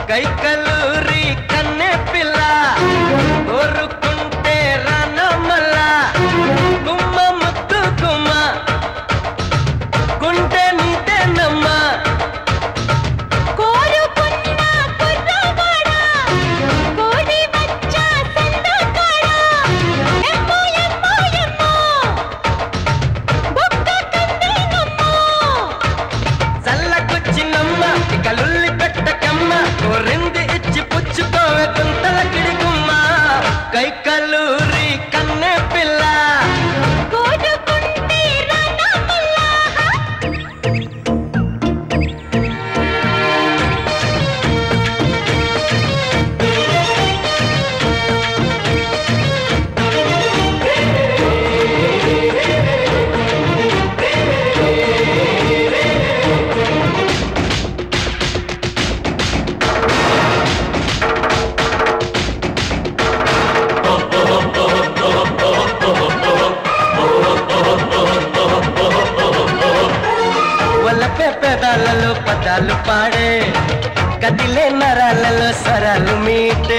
కైకలూరి కన్నె పిల్ల కోరుకుంటే రానమల్ల గుమ్మ ముద్దు గుమ్మ గుంటె నింటెనమ్మ కోరుకున్న కుర్రవాడా కోడి వచ్చా సందకాడా ఎమ్మో ఎమ్మో ఎమ్మో బొక్క కందేనమ్మో చల్లకొచ్చినమ్మ ఇక లుల్లి పెట్టకమ్మ కోరింది ఇచ్చి పుచ్చుకోవే కుంతల కిడిగుమ్మ కైకలూరి కన్నె పిల్ల కోరుకుంటే రానమల్లా వలపే పెదాలలో పదాలు పాడే కదిలే నరాలలో స్వరాలు మీటే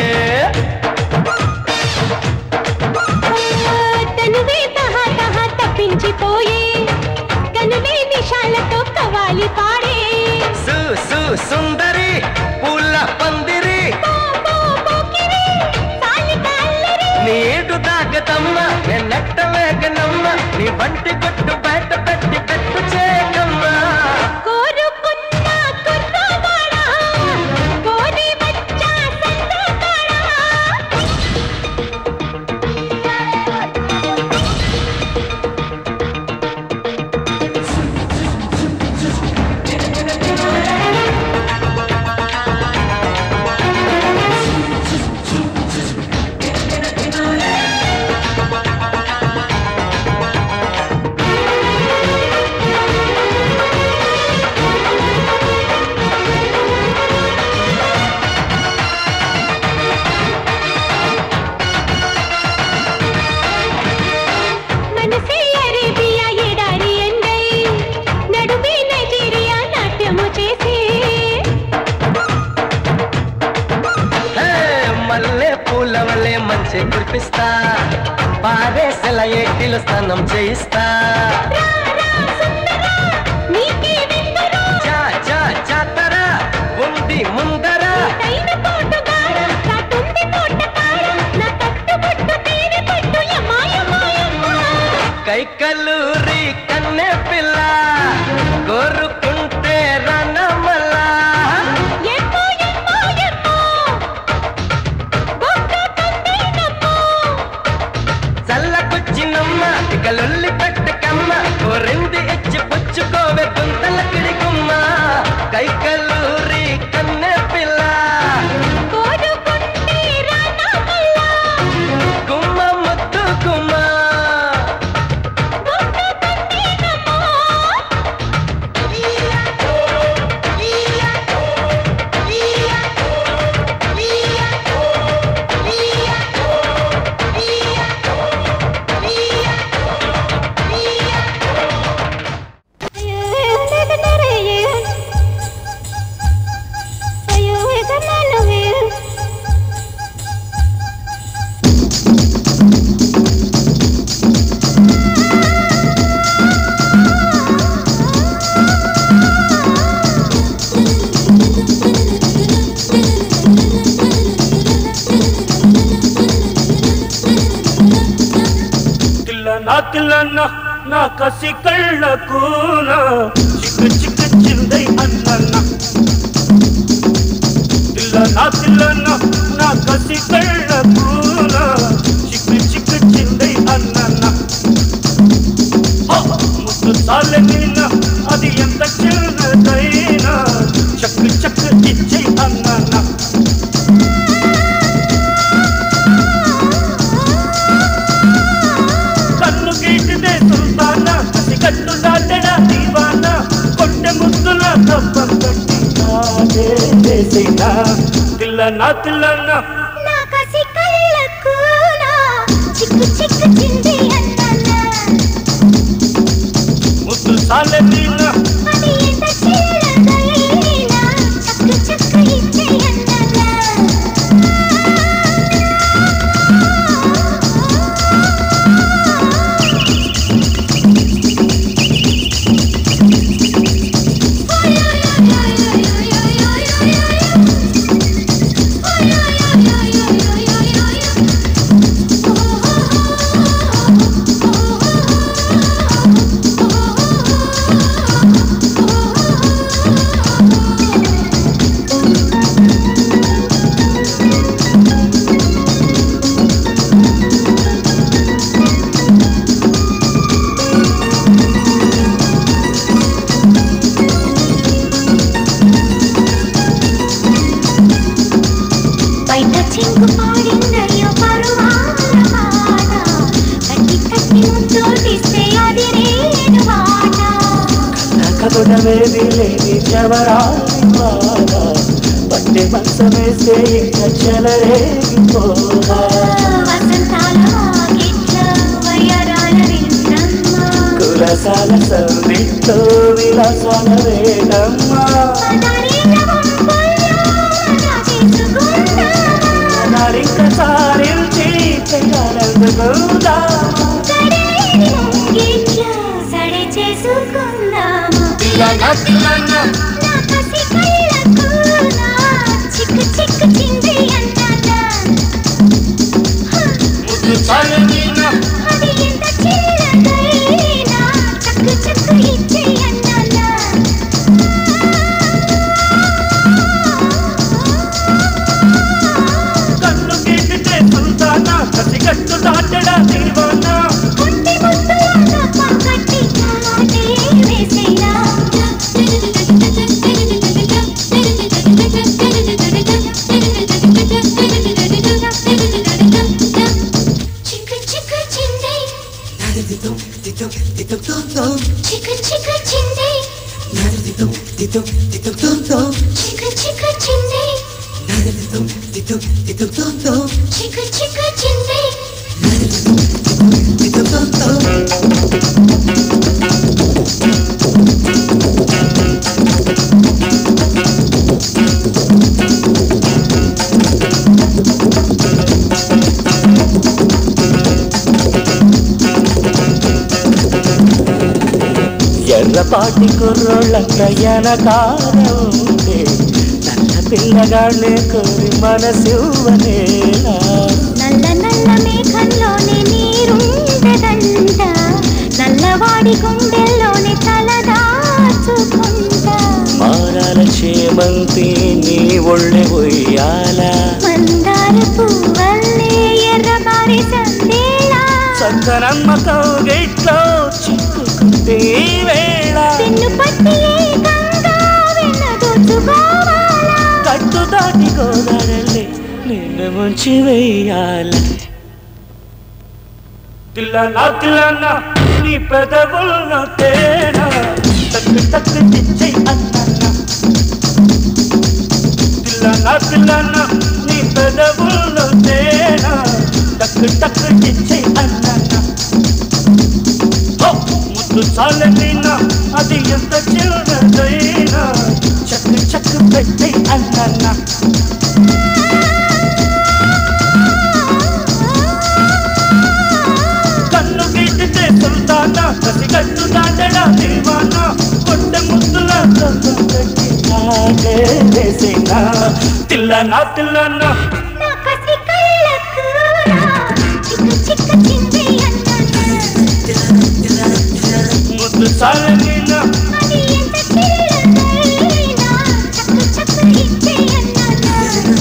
తనువే తహా తహా తప్పించిపోయే కనులే నిషాలతో కవాలి పాడే సు సు సుందరి పూల పందిరి పో పో పోకిరి సాలిక అల్లరి నీడు దాగదమ్మ నెట్ట వేగనమ్మ నీ వంటి కొట్టు బయట పెట్టి పెట్టు చేయకమ్మా కోరుకున్న కుర్రవాడా కోడి వచ్చా సందకాడా మనసే అరేబియా ఎడారి ఎండై నడుమే నైజీరియా నాట్యము చేసి హే, మల్లె పూల వల్లే మంచి కురిపిస్తా పారేసెల ఏటిలో స్నానం చేయిస్తా రా రా సుందరా నీకే విందురా చా చా చాతర ఉంది ముందర తైన పోటుగాడ కాటుంది పోటకాడ నా కట్టుబొట్టు తేనె పట్టు యమాయమాయమ్మ కైకలూరి కన్నె పిల్ల కోరుకుంటే రణమల్ల ఎమ్మో ఎమ్మో ఎమ్మో బొక్క కందేనమ్మో చల్లకొచ్చినమ్మ ఇక లొల్లి పెట్టకమ్మ కోరింది ఇచ్చి పుచ్చుకోవే గుంతల కిడిగుమ్మ కైకలూరి కన్నె పిల్ల కోరుకుంటే రానమల్లా గుమ్మ ముద్దు గుమ్మ బొక్క కందేనమ్మో అయ్యో ఎగన్నాను తిల్లన తిల్లన నా కసి కళ్ళకున చిక్కు చిక్కు చిందై అన్నన్న తిల్లన తిల్లన నా కసి కళ్ళకున చిక్కు చిక్కు చిందై అన్నన్న హో, ముద్దు సాలెనిన అది ఎంత చిన్నదైనా చక్కు చక్కు ఇచ్చై అన్నన్న కన్ను గీటిదే సుల్తాన కసి కట్టు దాటడా దీవాన కొట్టె ముద్దుల తప్పం కట్టి నాదే చేసేనా తిల్లన తిల్లన నా కసి కళ్ళకునా చిక్కు చిక్కు చింది అన్నన్న ముద్దు సాలెనిన అది ఎంత చిన్నదైనా చక్కు చక్కు ఇచ్చే అన్నన్న జగమేది లేని జవరాలి వాన పట్టె మంచమేస్తే ఇంకా చెలరేగిపోవా వసంతాల వాకిట్ల వయ్యారాల విన్నమ్మ కులసాల సందిట్లో విలాసాల వేడమ్మా పదారీల వంపుల్లో రాజేసుకుందామా నారింక సారించి పెళ్ళాలందుకుందా సడేని ముంగిట్ల సడే చేసుకుందామా పిల్లగా పిల్లగా నా కసి కళ్ళకు నా చిక్కు చిక్కు చింది అన్నానా ముద్దు చాలనీనా అది ఎంత చిన్నదైనా చక్కు చక్కు ఇచ్చే అన్నానా కన్ను గీటితే సుల్తానా కసిగట్టు దాటడా దీవానా ఒంటి ముద్దులో పక్కటి కాటే వేసేలా చిక్కు చిక్కు చింది చిక్కు చిక్కు చింది చిక్కు చిక్కు చింది చిక్కు చిక్కు చింది ఎర్రపాటి కుర్రోళ్ళంత ఎనకాల ఉండే నల్ల పిల్లగాళ్ళే కోరి మనసివ్వనేలా నల్ల నల్ల మేఘంలోనే నీరుండదంట నల్లవాడి గుండెల్లోనే తలదాచుకుంటా మారాల చేమంతి నీ ఒళ్ళె ఉయ్యాల మందార పువ్వల్లే ఎర్రబారి సందేళ చందనమ్మ కౌగిట్లో చిక్కుకుంటే ఈ వేళ పిన్ను పట్టి ఏకంగా వెన్నదోచుకోవాలా కట్టు దాటి గోదారల్లే నిన్ను ముంచి వెయ్యాల తిల్లనా తిల్లనా నీ పెదవుల్లో తేనా తక్కు తక్కు చిచ్చై అన్నా తిల్లనా తిల్లనా నీ పెదవుల్లో తేనా టక్కు టక్కు చిచ్చై అన్నా ముద్దు చాలనైనా అది ఎంత చిన్నదైనా చక్కు చక్కు పెట్టై అన్నా కన్ను గీటితే సుల్తానా కసిగట్టు దాటడా దీవానా కొట్టె ముద్దుల పెట్టి నాకే వేసేనా తిల్లనా తిల్లనా నా కసి కళ్ళకు చిక్కు చిక్కు చింది అన్నానా ముద్దు చాలనీనా అది ఎంత చిన్నదైనా చక్కు చక్కు ఇచ్చే అన్నానా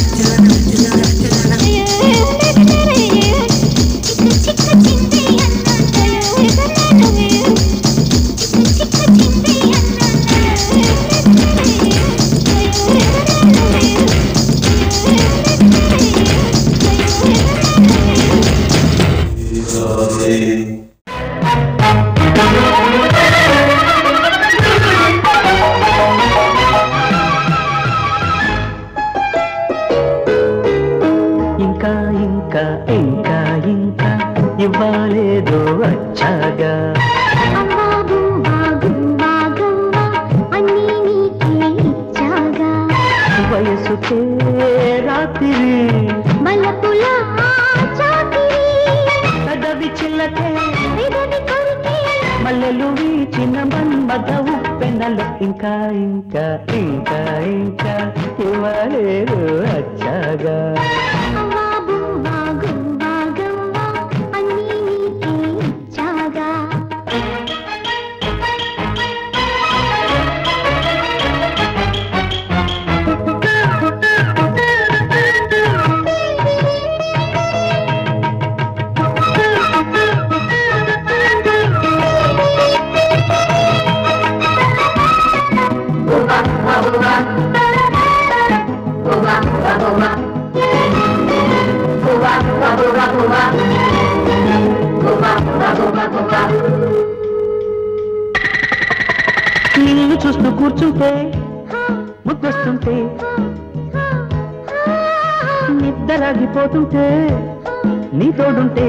చిక్కు చిక్కు చింది అన్నానా చిక్కు చిక్కు చింది అన్నానా ఇంకా ఇంకా ఇంకా ఇంకా ఇవ్వాలేదో వచ్చాగా అమ్మాగు వాగు వాగవ్వ అన్నీ నీకే ఇచ్చాగా వయసుకే రాత్రి మల్లపుల చాకిరి పెదవి చిల్లకే పెదవి కొరికే మల్లెలు వీచిన మన్మద ఉప్పెనలు ఇంకా ఇంకా ఇంకా ఇంకా ఇవ్వాలేదో వచ్చాగా అమ్మాగు వాగు వాగవ్వ అన్నీ నీకే ఇచ్చాగా చూస్తూ కూర్చుంటే ముద్దొస్తుంటే నిద్రగిపోతుంటే నీ తోడుంటే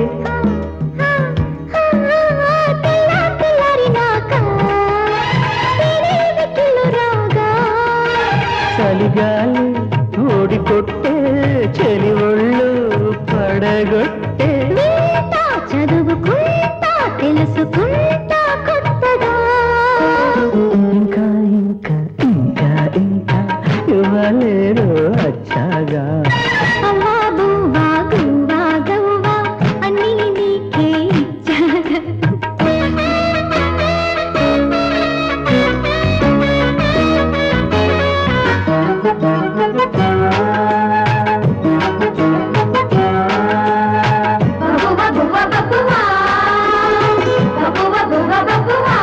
చలిగాలి ఓడి కొట్టే చెలి ఒళ్ళు పడగొట్టే చదువుకుంటా తెలుసుకుంటా కొత్తగా ఇంకా ఇంకా ఇంకా ఇంకా ఇవ్వలేరు అచ్చాగా అవ్వా బువ్వా గువ్వా గవ్వా అన్నీ నీకే ఇచ్చాగా బబువా బువ్వా బబువా బబువా బువ్వా బబువా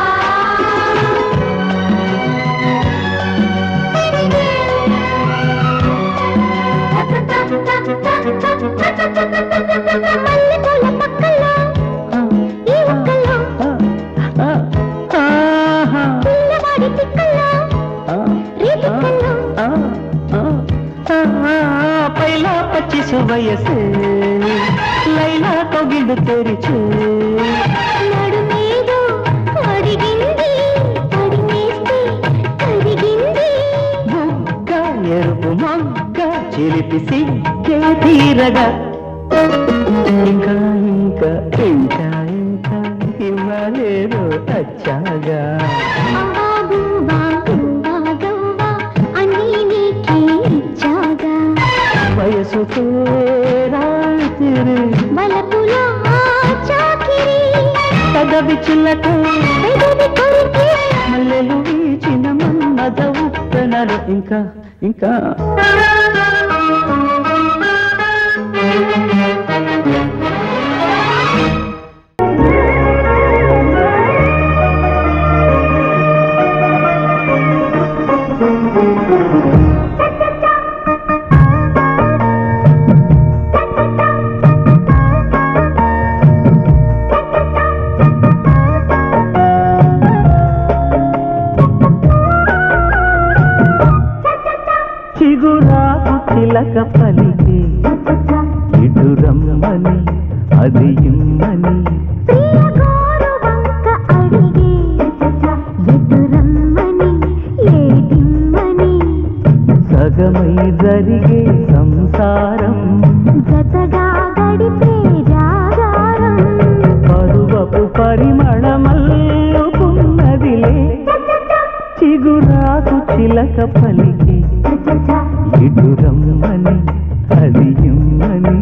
మల్లెపూల పక్కలో ఈ ఒక్కలో ఆ, ఆహా, పిల్లవాడి తిక్కలో ఆ, రేతిక్కలో ఆ, ఆ, ఆ, ఆ, పైలా పచ్చిసు వయసే లైలా కొగిడు తెరిచే నడుమేదో అడిగింది అడిగేస్తే కరిగింది బుగ్గ ఎరుపు మొగ్గ చిలిపి సిగ్గే తీరగా ఇంకా ఇంకా ఇంకా ఇంకా ఇవ్వలేరు అచ్చాగా అవ్వా బువ్వా గువ్వా గవ్వా అన్నీ నీకే ఇచ్చాగా వయసుతో రాత్రి బలపులో చాకిరి పదవి చిల్లక పెదవి కొరికి మల్లెలు వీచిన మన్మద ఉప్పెనలు ఇంకా ఇంకా చిగురాకు చిలక పలికి ఇటు రమ్మని అది ఇమ్మని ప్రియ గోరు వంక అడిగి ఎదురమ్మని ఏటిమ్మని సగమై జరిగే సంసారం జతగా గడిపే జాగారం పరువపు పరిమళమల్లుకున్నదిలే చిగురాకు చిలక పలికి ఇటు రమ్మని అది ఇమ్మని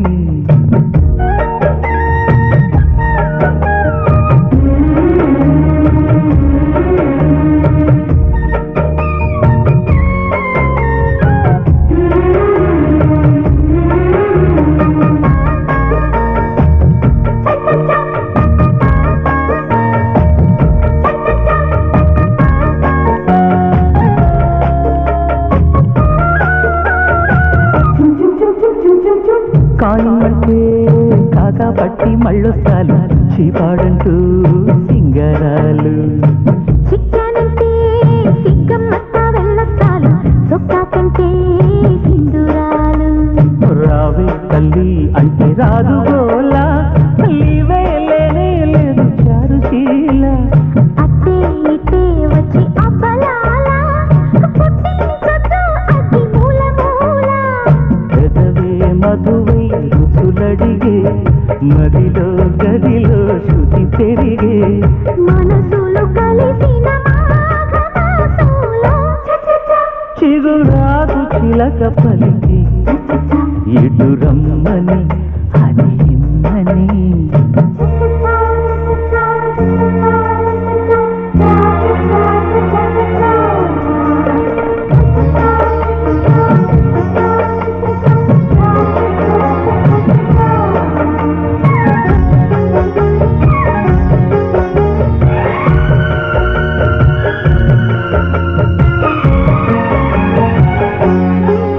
కాయమంటే కాకా పట్టి మళ్ళొస్తాలు చీపాడంటూ సింగరాలు చిక్కానంటే సిగ్గమ్మత్తా వెళ్ళొస్తాలు సొక్కా కంటే సింధురాలు రావే తల్లి అంటే రాదు గోలా లీవే లేనే లేదు చారుశీల అట్టే ఇట్టే వచ్చి అబ్బలాల పుట్టిన చొచ్చు అగ్గి మూల మూల పెదవే మధువై రుచులడిగే మదిలో గదిలో శృతి పెరిగే మనసులు కలిసిన మాఘమాసంలో చిగురాకు చిలక పలికి ఇటు రమ్మని అది ఇమ్మని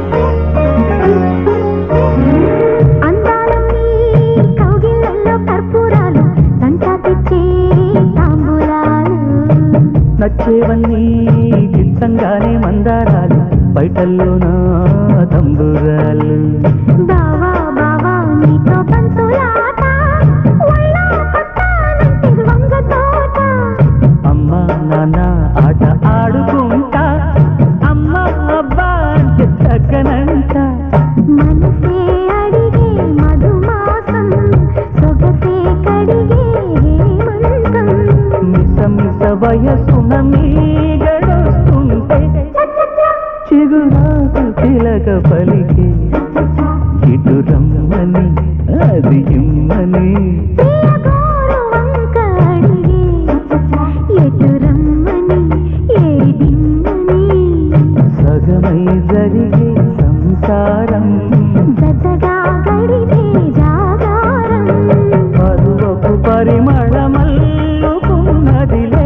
అందాలన్నీ కౌగిళ్ళల్లో కర్పూరం తందారాలు బయటల్లోన తంబురాలు బావా బావా నీతో పంతులాట ఒళ్ళో కొట్టానంటే వంగ తోట అమ్మ నాన్న ఆట ఆడుకుంటా అమ్మ అబ్బా అంటే తగ్గనంట మనసే అడిగే మధుమాసం సొగసే కడిగే హేమంతం మిస మిస వయసున మీగడొస్తుంటే చిగురాకు పిలక పలికి ఇటు రమ్మని అది ఇమ్మని ప్రియగోరు వంక అడిగే ఎటు రమ్మని ఏదిమ్మని సగమై జరిగే సంసారం జతగా గడిగే జాగారం పరువపు పరిమళమల్లుకున్నదిలే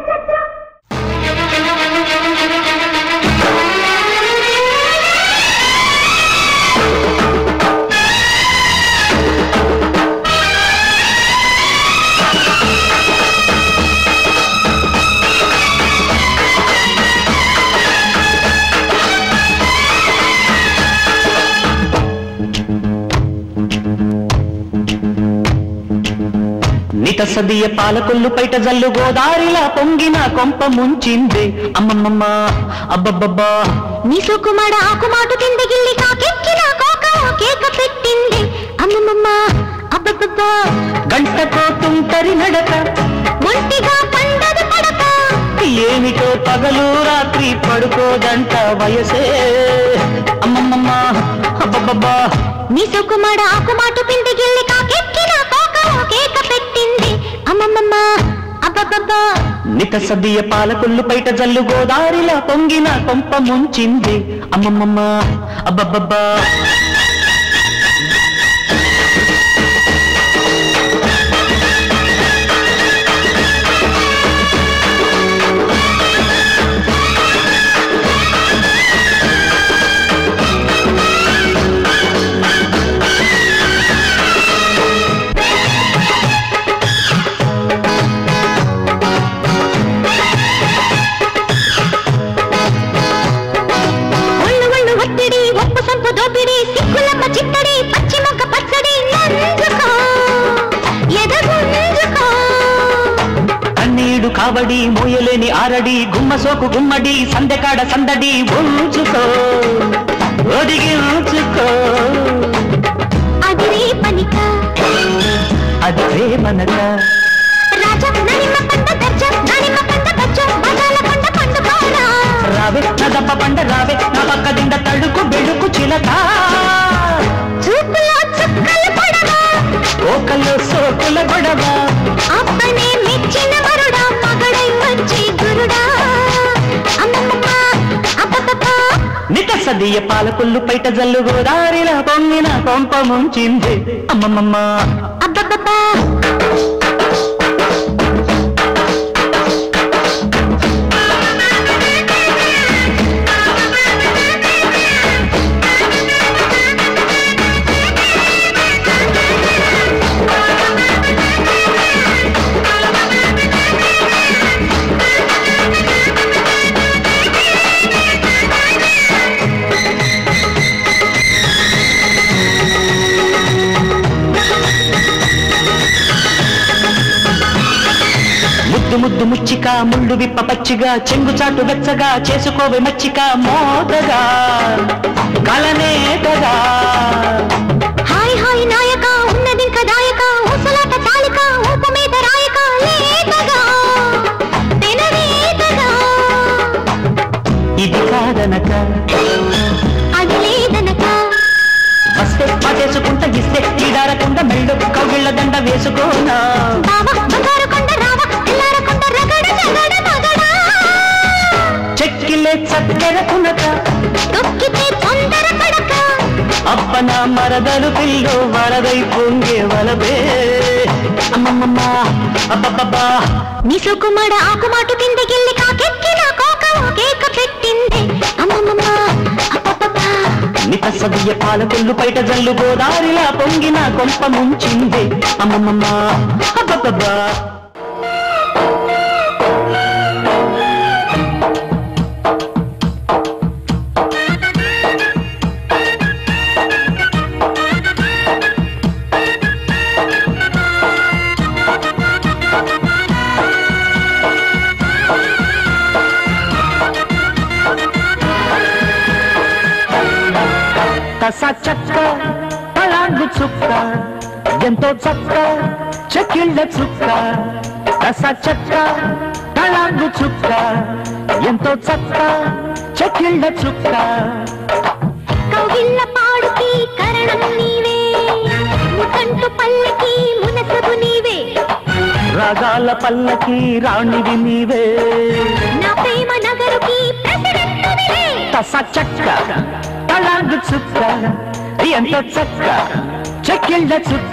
నిత సదియ పాలకొల్లు పైట జల్లు గోదారిలా పొంగిన కొంప ముంచింది అమ్మమ్మమ్మ అబ్బబ్బబ్బా నీ సుకుమాడ ఆకుమాటు కింద గిల్లి కాకెక్కిన కోక ఓ కేక పెట్టింది అమ్మమ్మమ్మ అబ్బబ్బబ్బా గంటకో తుంటరి నడక ఒంటిగా పండదు పడక ఏమిటో పగలు రాత్రి పడుకోదంట వయసే అమ్మమ్మమ్మ అబ్బబ్బబ్బా నీ సుకుమాడ ఆకుమాటు కింద గిల్లి కాకెక్కిన కోక ఓ కేక పెట్టింది అమ్మమ్మమ్మ అబ్బబ్బబ్బా నిత సదియ పాలకొల్లు పైట జల్లు గోదారిలా పొంగిన కొంప ముంచింది అమ్మమ్మమ్మ అబ్బబ్బబ్బా ఒళ్ళు ఒళ్ళు ఒత్తిడి ఒప్పు సంపు దోపిడి సిక్కులమ్మ చిత్తడి పచ్చి మొక్క పచ్చడి నంజుకో ఎదగుంజుకో కన్నీడు కావడి మోయలేని ఆరడి గుమ్మ సోకు గుమ్మడి సందెకాడ సందడి ఉంచుకో ఒదిగించుకో అది రే పనిక అది ప్రేమనక రాజా ననిమ్మ పంట దర్జ ననిమ్మ పంట దర్జ బజాల పంట పండు కోరా రావే నా దప్ప పండ రావే నా పక్క దిండ తడుకు బెడుకు చిలక చూపులో చుక్కలు పడవా ఓకల్లో సోకుల గొడవ అప్పనే మెచ్చిన వరుడా మగడై వచ్చి గురుడా అమ్మమ్మ అబ్బబ్బబ్బ నిత సదియ పాలకొల్లు పైట జల్లు గోదారిలా పొంగిన కొంప ముంచింది అమ్మమ్మమ్మ అబ్బబ్బబ్బ ముద్దు ముద్దు ముచ్చిక ముళ్ళు విప్ప పచ్చిగా చెంగు చాటు వెచ్చగా చేసుకోవే మచ్చిక మోతగా కలనేతగా హాయ్ హాయ్ నాయక ఉన్నదింక దాయక ఊసలాట తాలిక ఊపు మీద రాయక లేతగా తెనవేతగా ఇది కాదనక అది లేదనక వస్తే పటేసుకుంట ఇస్తే ఈడారకుండా మెళ్ళు కౌగిళ్ళ దండ వేసుకోనా బావా బంగారు కొండ రావా తెల్లారకొండ రగడ జగడ మగడ చెక్కిలే చక్కెర పునక తొక్కితే తొందర పడక అప్పన మరదలు పిల్లు వరదై పొంగే వలబే అమ్మమ్మమ్మ అబ్బబ్బబ్బా నీ సుకుమాడ ఆకుమాటు కింద గిల్లి కాకెక్కిన కోక ఓ కేక పెట్టింది అమ్మమ్మమ్మ అబ్బబ్బబ్బ నిత సదియ పాలకొల్లు పైట జల్లు గోదారిలా పొంగిన కొంప ముంచింది అమ్మమ్మమ్మ అబ్బబ్బబ్బా చక్క పలాంగు చుక్క ఎంతో చక్క చెక్కిళ్ళ చుక్క రస చక్క పలాంగు చుక్క ఎంతో చక్క చెక్కిళ్ళ చుక్క కౌగిళ్ళ పాడుకి కరణం నీవే ముకంటు పల్లకి మునసబు నీవే రాగాల పల్లకి రాణివి నీవే నా ప్రేమ నగరుకి ప్రెసిడెంట్ నీవే తస చక్క పలాంగు చుక్క ఎంతో చక్క చెక్కిళ్ళ చుక్క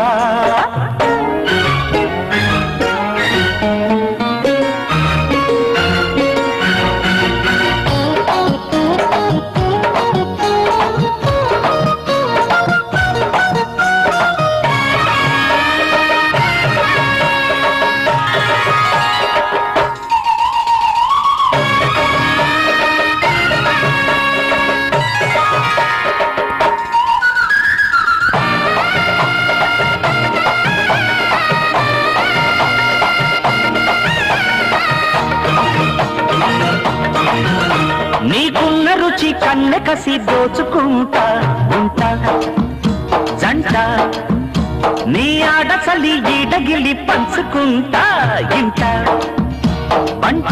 నీకున్న రుచి కన్నె కసి దోచుకుంటా ఉంటా జంట నీ ఆడసలి ఈడగిలి పంచుకుంటా ఇంట పంట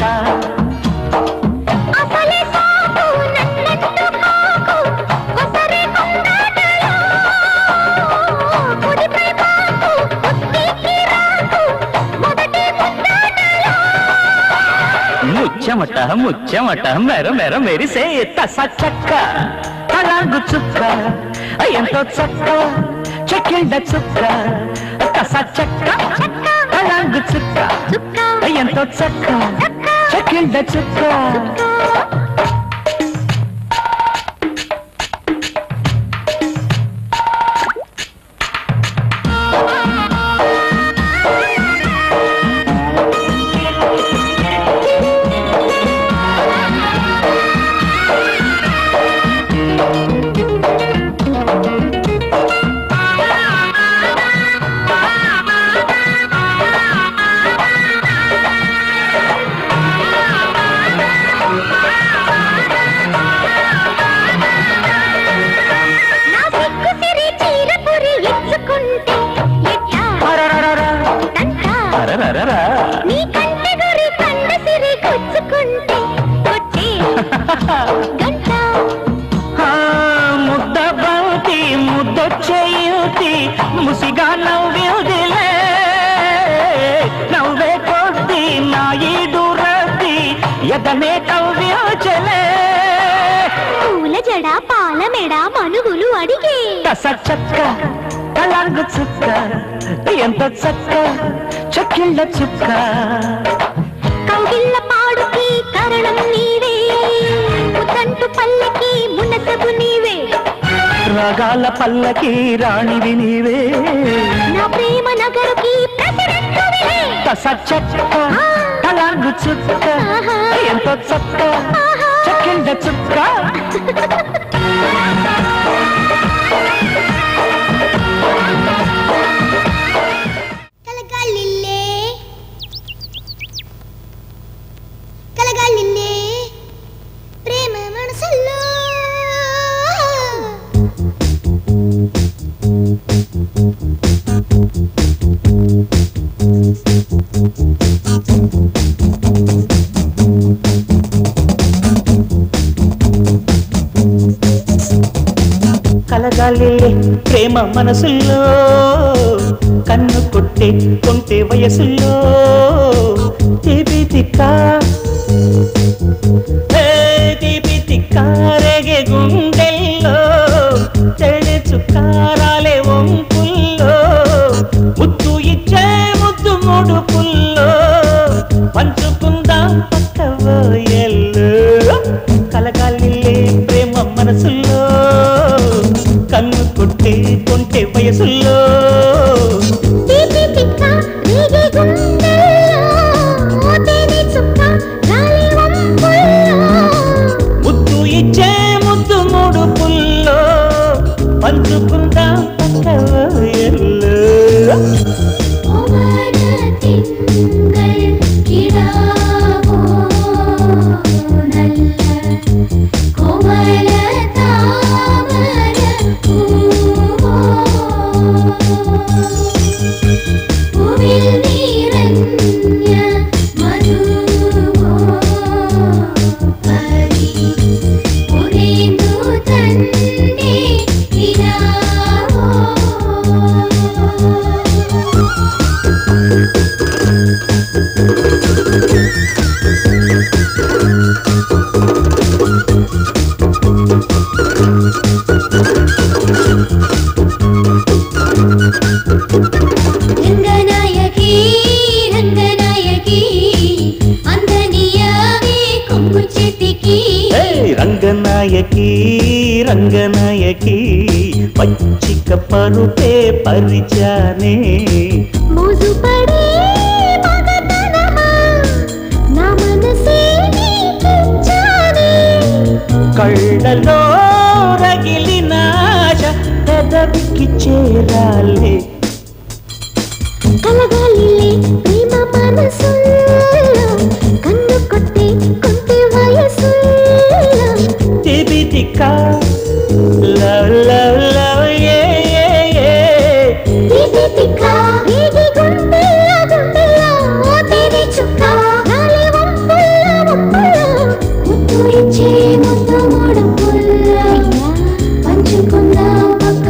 అసలే సాకు నన్నెట్టు కాకు కొసరే కొండాటలో కుడిపై పాకు కుస్తీకి రాకు మొదటి ముద్దాటలో ముచ్చమట ముచ్చమట మెర మెర మెరిసే తస చక్క అలాగు చుక్క ఎంతో చక్క చెక్కిళ్ళ చుక్క తస చక్క అలాగు చుక్క చుక్క ఎంతో చక్క చెక్కిళ్ళ చుక్క నా సిగ్గు సిరి చీర పురి ఇచ్చుకుంటే ఎట్టా అరరరర, తంటా అరరరర. నీ కంటి గురి కండ సిరి గుచ్చుకుంటే కొట్టే గంట ఆ, ముద్ద బంతి ముద్దొచ్చేయుతి ముసిగా నవ్వుదిలే నవ్వే కొద్ది నా ఈడు రద్ది ఎదనే కవ్యోచలే పూల జడ పాల మెడ మనుగులు అడిగే కస చక్క కలాంగు చుక్క ఎంత చక్క చెక్కిళ్ళ చుక్క కౌగిళ్ళ పాడుకి కరణం నీవే ముద్దంటు పల్లకి మునసబు నీవే రాగాల పల్లకి రాణివి నీవే నా ప్రేమ నగరుకి ప్రెసిడెంట్ నీవే కస చక్క కలాంగు చుక్క ఆహా. ఎంత చక్క ఆహా. చెక్కిళ్ళ చుక్క కలగాలిల్లే కలగాలిల్లే ప్రేమ మనసుల్లో కలగాలి ప్రేమ మనసుల్లో కన్ను కొట్టే కొంటే వయసుల్లో తీపి తిక్క ఏ తీపి తిక్క రేగే గుండెల్లో తెలి చుక్కారాలే వంపుల్లో ముద్దు ఇచ్చే ముద్దు మూడు పుల్లో పంచుకుందాం పక్క ఎల్లు కలగాలి ప్రేమ మనసుల్లో కన్ను కొట్టే కొంటే వయసుల్లో తీపి తిక్క రేగే గుండెల్లో తేనె చుక్క గాలి వంపుల్లో ముద్దు ఇచ్చే ముద్దు మూడు పుల్లో పంచుకుందాం పక్క ఎల్లు തിങ്കൾ കിടാവോ നല്ല കോമല താമര రంగనాయకి రంగనాయకి పచ్చిక పరుపే పరిచానే మోజుపడే మగతనమా నా మనసే నీకిచ్చానే కళ్ళలో రగిలిన ఆశ పెదవికి చేరాలే కలగాలిలే ప్రేమ మనసుల్లో కన్ను కొట్టే కొంటి వయసుల్లో తిబితిక లవ్ లవ్ లవ్ ఏ ఏ ఏ తితితిక వేగి గుండెల్లో గుండెల్లో తేనె చుక్క గాలి వంపుల్లో వంపుల్లో ముద్దు ఇచ్చే ముద్దు ముడుపుల్లో పంచుకుందాం పక్క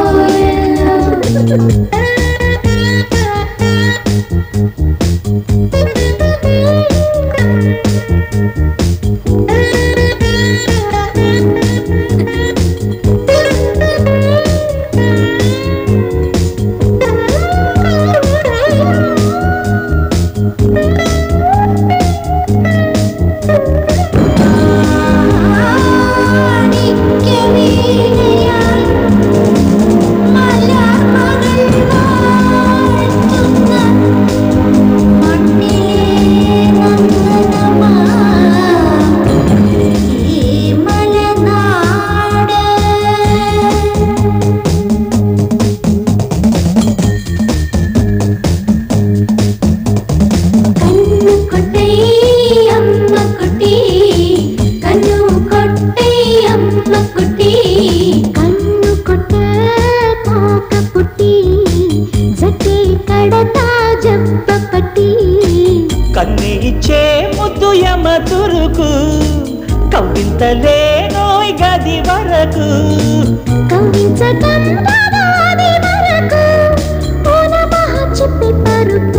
కన్ను కొట్టై అమ్మ కుట్టి కన్ను కొట్టై అమ్మ కుట్టి కన్ను కొట్టే కోక పుట్టి జట్టి కడతా జబ్బ పట్టి కన్ను ఇచ్చే ముద్దు యమ తురుకు కవ్వింతలే నోయ్ గది వరకు కవించటం రాని వరకు ఓనమహ చెప్పి పరుపు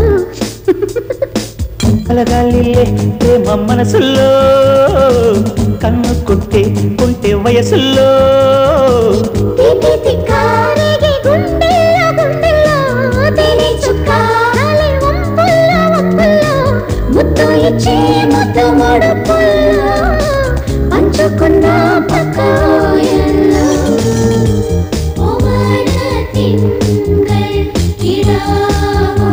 కలగాలిలే ప్రేమ మనసుల్లో కన్ను కొట్టే కొంటే వయసుల్లో తితితి కారిగి గుండెల్లో గుండెల్లో తేనె చుక్క గాలి వంపుల్లో వంపుల్లో ముద్దు ఇచ్చే ముద్దు ముడుపుల్లో పంచుకున్న పక్క ఊయల్లో. ఓవన తింగల్ కిడావో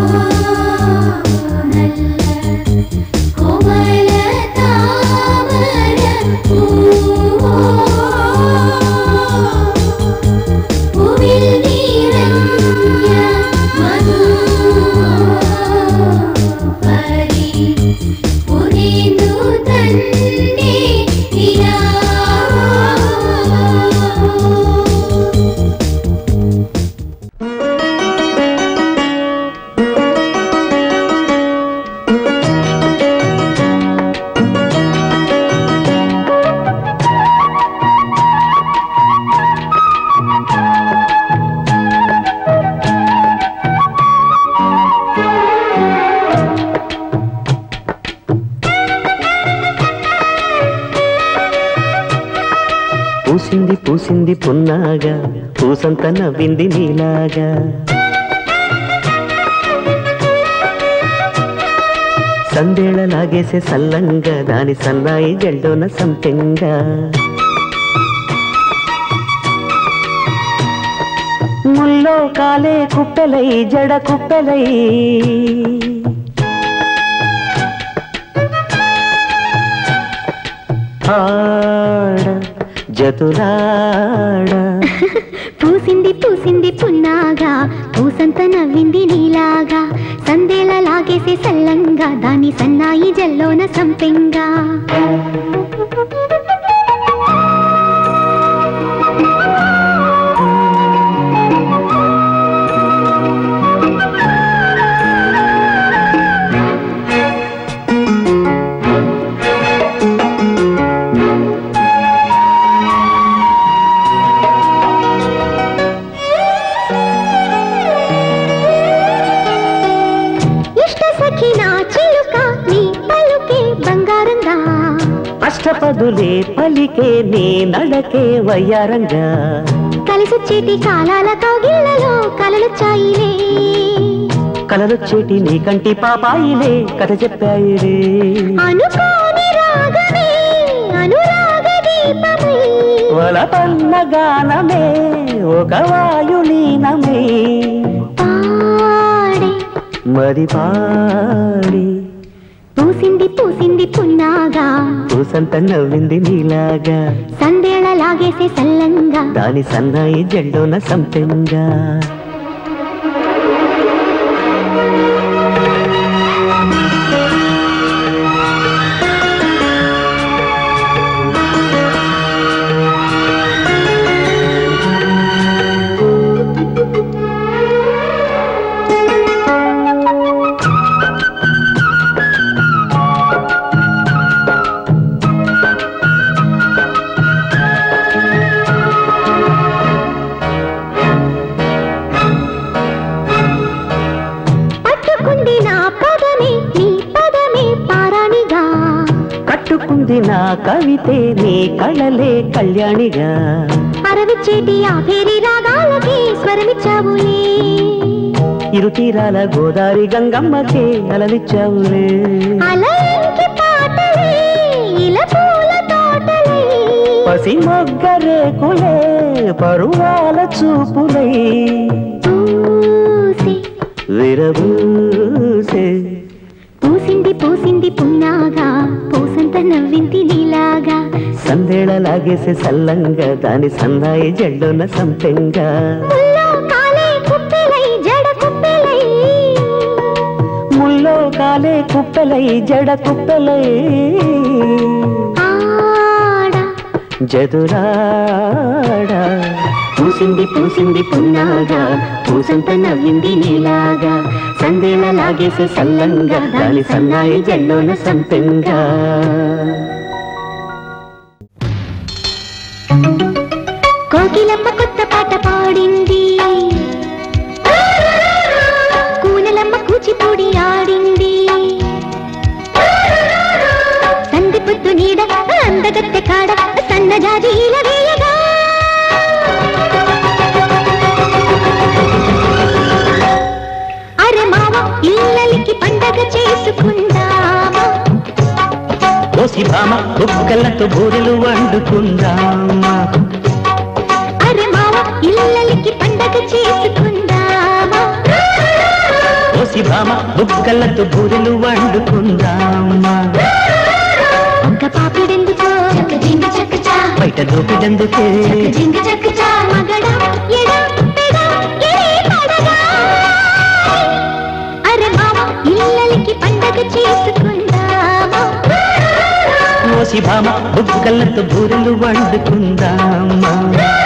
నల్ల కోమల తామర పూవో പൂവിൽ നിറഞ്ഞ മധുപരി പുരിതു തന്നെ നിലാവോ పూసింది పూసింది పున్నాగా పూసంత నవ్వింది నీలాగా సందేళ లాగేసే సల్లంగా దాని సన్నాయి జల్డోన సంపెంగా ముల్లో కాలే కుప్పెలై జడ కుప్పెలై ఆడ జతులాడ పూసింది పూసింది పున్నాగా పూసంత నవ్వింది నీలాగా సందేళ లాగేసే సల్లంగా దాని సన్నాయి జల్లోన సంపెంగా ఇష్ట సఖి నా చిలుక నీ పలుకే బంగారంగా అష్టపదులే పలికే నీ నడకే వయ్యారంగా కలిసొచ్చేటి కాలాల కౌగిళ్లలో కలలు చాయిలే కలలొచ్చేటి నీ కంటి పాపాయిలే కథ చెప్పాయిలే అనుకోని రాగమే అనురాగ దీపమై వలపన్న గానమే ఒక వాయులీనమే పాడే మరి పాడి పూసింది పూసింది పున్నాగా పూసంత నవ్వింది నీలాగా సందేళ లాగేసే సల్లంగా దాని సన్నాయి జెండోన సంపెంగా పట్టుకుంది నా పదమే నీ పదమే పారాణిగా కట్టుకుంది నా కవితే నీ కళలే కళ్యాణిగా అరవిచ్చేటి ఆ పేరి రాగాలకి స్వరమిచ్చావులే ఇరు తీరాల గోదారి గంగమ్మకే అలలిచ్చావులే అలయంకి పాటలే ఇలా పూల తోటలే పసి మొగ్గరేకులే పరువాల చూపులై పూసి విరబూసే పూసింది పూసింది పున్నాగా పూసంత నవ్వింది నీలాగా సందేళ లాగేసే సల్లంగా దాని సన్నాయి జెండోన సంపెంగా ముల్లో కాలే కుప్పెలై జడ కుప్పెలై ముల్లో కాలే కుప్పెలై జడ కుప్పెలై ఆడ జదురాడా పూసింది పూసింది పున్నాగా పూసంత నవ్వింది నీలాగా సందేళ లాగేసే సల్లంగా దాని సన్నాయి జెండోన సంపెంగా కోకిలమ్మ కొత్త పాట పాడింది కూనలమ్మ కూచిపూడి ఆడింది సంది పొద్దు నీడ అందగత్తె కాడ సన్నజాజీల వేయగా అరే మావ ఇల్లలికి పండగ చేసుకుందామా ఓసి భామ కుక్కలతో బూరెలు వండుకుందామా అరే మావ ఇల్లలికి పండగ చేసుకుందామా ఓసి భామ బుక్కలతో బూరెలు వండుకుందామా ఒక్క పాపిడెందుకో చక్క జింగ చక్కచా బయట దూపిడందుకే జింగ చక్కచా మగడ ఎడ పెడ ఎడే పడగా అరే మావ ఇల్లలికి పండగ చేసుకుందామా ఓసి భామ బుక్కలతో బూరెలు వండుకుందామా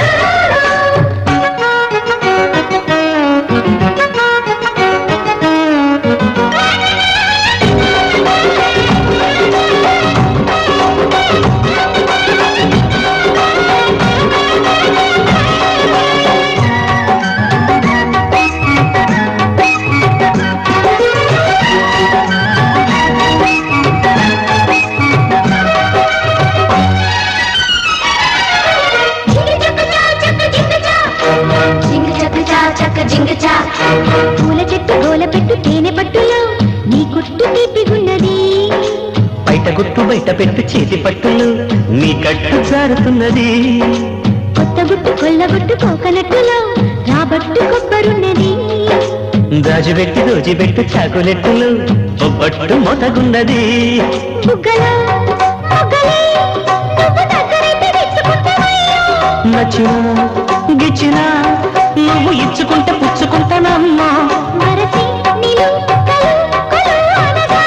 జింగ చక్కచా చక్క జింగ చా పూల చెట్టు గోల పెట్టు తేనె పట్టులో నీ కుట్టు తీపిగున్నది బయట గుట్టు బయట పెట్టు చేతి పట్టులు నీ కట్టు జారుతున్నది కొత్త గుట్టు కొల్లగొట్టు కోకనట్టులో రాబట్టు కొబ్బరున్నది దాచిపెట్టి దోచిపెట్టు చాకులెట్టులు బొబ్బట్టు మొతగున్నది బుగ్గలో బుగ్గలే నువ్వు దగ్గరైతే తెచ్చుకుంటావయ్యో నచ్చినా గిచ్చినా నువ్వు ఇచ్చుకుంటే పుచ్చుకుంటానమ్మా మరచి నిలు కలు కొలు అనగా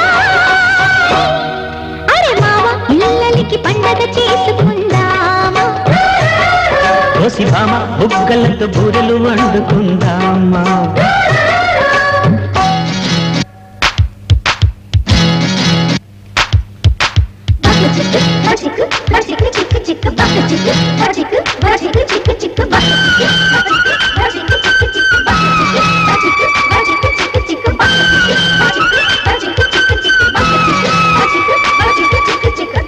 అరే మావ ఇల్లలికి పండగ చేసుకుందామా ఓసి భామ బుగ్గలతో బూరెలు వండుకుందామా బక్క చిక్కు బచిక్కు బచిక్కు చిక్కు చిక్కు బక్క చిక్కు బచిక్కు బచిక్కు చిక్కు చిక్కు బక్క చిక్కు బచిక్కు బచిక్కు చిక్కు చిక్కు బక్క చిక్కు బచిక్కు బచిక్కు చిక్కు చిక్కు బక్క చిక్కు బచిక్కు బచిక్కు చిక్కు చిక్కు బక్క చిక్కు బచిక్కు బచిక్కు చిక్కు చిక్కు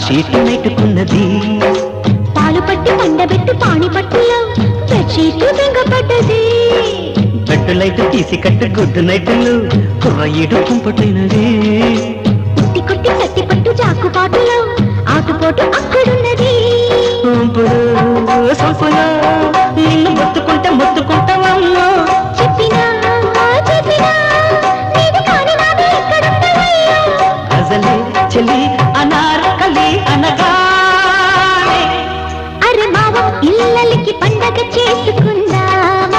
షీట్ నెట్టుకున్నది పాలు పట్టి పండబెట్టి పాణి పట్టులో బెడ్షీట్ బెంగపడ్డది బెడ్ లైట్ తీసి కట్టు గుడ్డు నైట్లు కుర్రయ్యడు కుంపటైనది ఉట్టి కొట్టి కట్టి పట్టు జాకు పాటులో ఆటుపోటు అక్కడున్నది ఇప్పుడు సొంపులో నిన్ను మొత్తుకుంటే మొత్తుకుంటావమ్మా చెప్పినా చెప్పినా నీది కాని నాది ఎక్కడున్నదయ్యా అసలే చెల్లి అనార్కలి అనగానే అరే మావ ఇల్లలకి పండగ చేసుకుందామా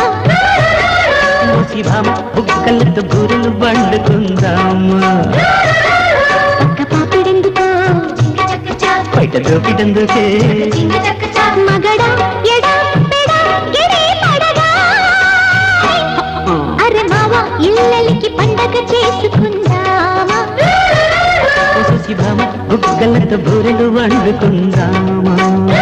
శివం బుక్కలతో బూరెలు వండుకుందామా పక్క పాపిడెందుకో బయట దోపిడందుకే మగడా ఎడా పెడా ఎడే పడగా అరే మావ ఇల్లలకి పండగ చేసుకుందామా శివం బుక్కలతో బూరెలు వండుకుందామా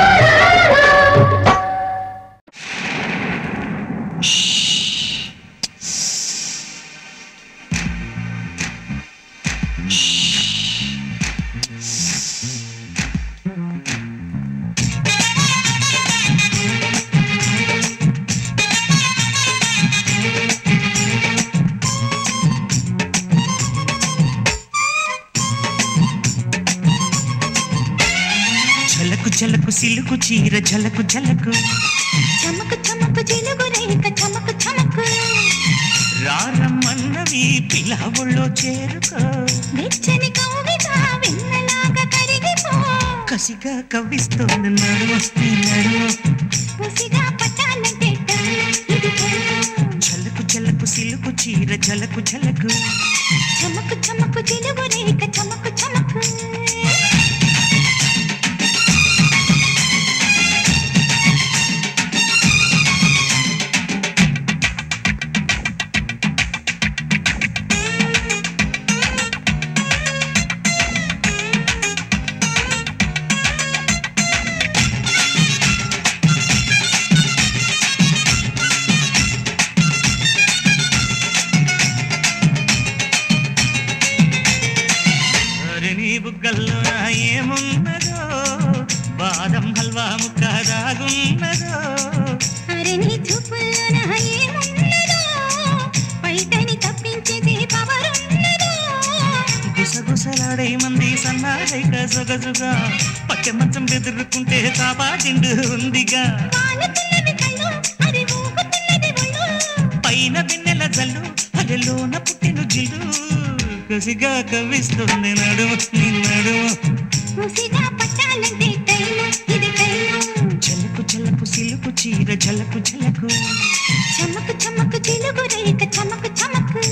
ఝలకు ఝలకు సిలుకు చీర ఝలకు ఝలకు చమకు చమకు జిలుగు రేఖ చమకు చమకు రారమ్మన్నవి పిల్లవుల్లో చేరుకో వెచ్చని కౌగిట వెన్నలాగా కరిగిపో కసిగా కవ్విస్తోంది నడుమ నీ నడుమ పుసిగా పట్టాలంటే టన్ను, ఇది టన్ను. ఝలకు ఝలకు సిలుకు చీర ఝలకు ఝలకు చమకు చమకు జిలుగు రేఖ చమకు చమకు అరే నీ బుగ్గల్లో నా ఏమున్నదో బాదం హల్వా ముక్క దాగున్నదో అరే నీ చూపుల్లో నా ఏమున్నదో బయటని తప్పించేది పవరున్నదో గుసగుసలాడే మంది సన్నాడైక సొగసుగా పట్టె మంచం బెదురుకుంటే కాపాటిండు ఉందిగా వానుతున్నది కళ్ళు అది ఊగుతున్నది ఒళ్ళు పైన వెన్నెల జల్లు అదెలోన పుట్టిన జిల్లు కసిగా కవ్విస్తుంది నడుము నీ నడుము ముసిగా పట్టాలంటే టైము ఇది టైము జలకు జలకు సిలుకు చీర జలకు జలకు చమకు చమకు జిలుగు రేఖ చమకు చమకు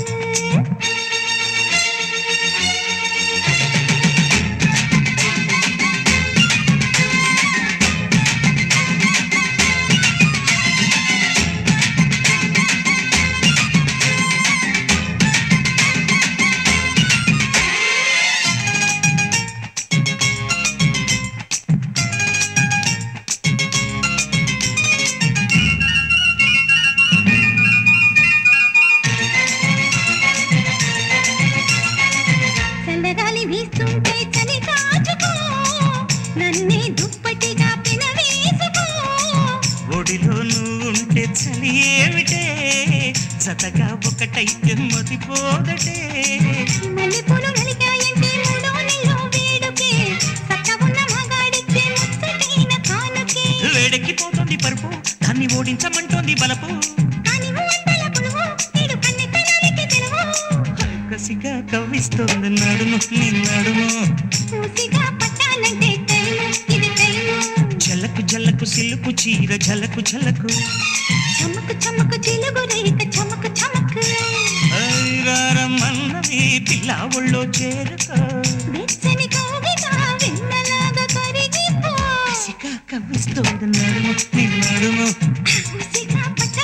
చల్లగాలి వీస్తుంటే చలి కాచుకో నన్నే దుప్పటిగా పినవేసుకో ఒడిలో నువ్వుంటే చలి ఏమిటే జతగా ఒకటైతే మతిపోదటే మల్లెపూలు నలిగాయంటే మూడో నెలలో వేడుకే చక్కగున్న మగాడిచ్చే ముచ్చటైన కానుకే వేడెక్కిపోతుంది పరుపు దాన్ని ఓడించమంటోంది బలపు కాని మూంతల పులువు నీడు కన్నెతనానికి తెలువు కసిగా కవ్విస్తోంది నడుము నీ నడుము మూసిగా పట్టాలంటే టైము ఇది టైము జలకు జలకు సిలుకు చీర జలకు జలకు చమకు చమకు జిలుగు రేఖ చమకు చమకు ఐరారమ్మన్నవి పిల్ల ఒళ్ళో చేరుకో వెచ్చని కౌగిట వెన్నలాగా కరిగిపో కసిగా కవ్విస్తోంది నడుము నీ నడుము మూసిగా పట్టాలంటే